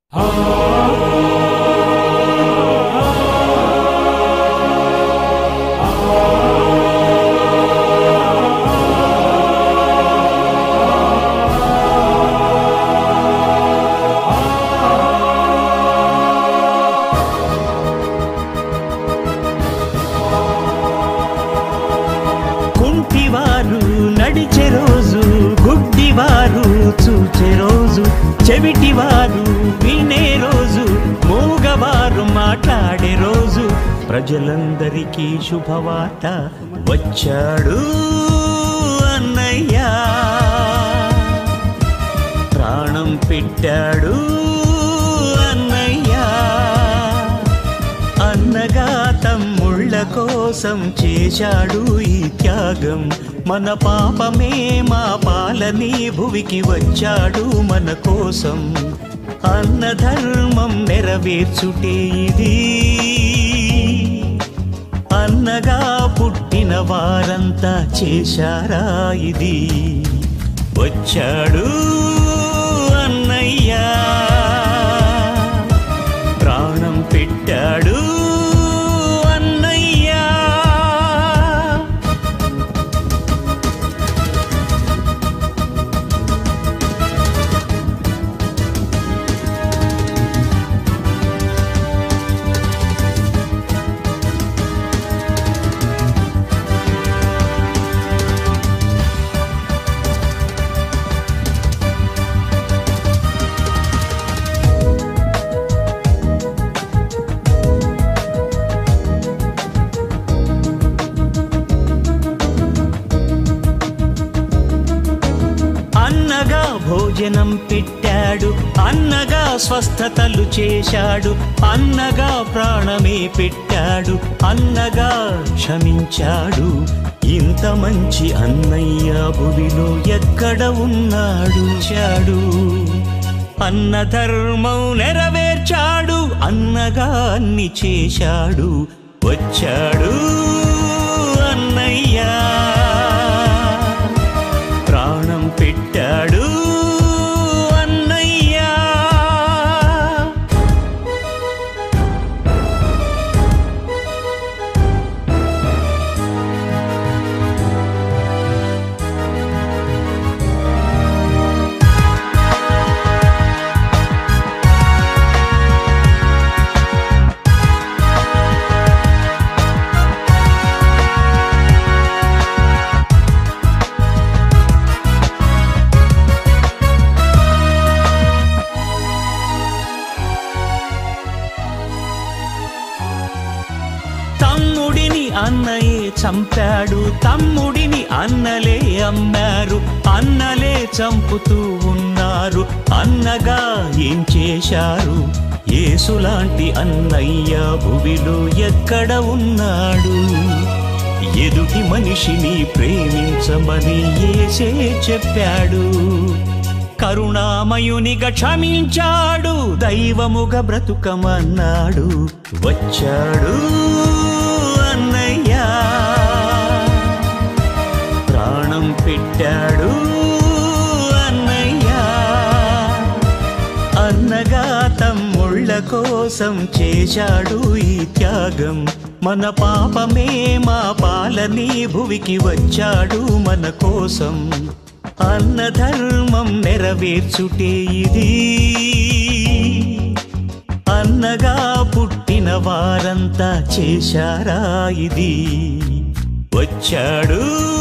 కుంటివారు నడిచే రోజు గుడ్డివారు చూచే రోజు చెవిటివారు వినే రోజు మూగవారు మాట్లాడే రోజు ప్రజలందరికీ శుభవార్త వచ్చాడు అన్నయ్యా ప్రాణం పెట్టాడు అన్నయ్యా అన్నగా తమ్ముళ్ళ కోసం చేశాడు ఈ త్యాగం మన పాపమే మా పాలని భువికి వచ్చాడు మన కోసం అన్న ధర్మం నెరవేర్చుటే ఇది అన్నగా పుట్టిన వారంతా చేశారా ఇది వచ్చాడు అన్నయ్యా ప్రాణం పెట్టాడు అన్నయ్యా అన్నగా భోజనం పెట్టాడు అన్నగా స్వస్థతలు చేశాడు అన్నగా ప్రాణమే పెట్టాడు అన్నగా క్షమించాడు ఇంత మంచి అన్నయ్య భువిలో ఎక్కడ ఉన్నాడు చాడు అన్న ధర్మం నెరవేర్చాడు అన్నగా అన్ని చేశాడు వచ్చాడు అన్నయ్యా ప్రాణం పెట్టాడు అన్నయ్యా తమ్ముడిని అన్నయే చంపాడు తమ్ముడిని అన్నలే అమ్మారు అన్నలే చంపుతూ ఉన్నారు అన్నగా ఏం చేశారు యేసులాంటి అన్నయ్య భువిలో ఎక్కడ ఉన్నాడు ఎదుటి మనిషిని ప్రేమించమని ఏసే చెప్పాడు కరుణామయునిగా క్షమించాడు దైవముగా బ్రతుకమన్నాడు వచ్చాడు అన్నయ్యా ప్రాణం పెట్టాడు అన్నయ్యా అన్నగా తమ్ముళ్ళ కోసం చేశాడు ఈ త్యాగం మన పాపమే మా పాలని భువికి వచ్చాడు మన కోసం అన్న ధర్మం నెరవేర్చుటే ఇది అన్నగా పుట్టిన వారంతా చేశారా ఇది వచ్చాడు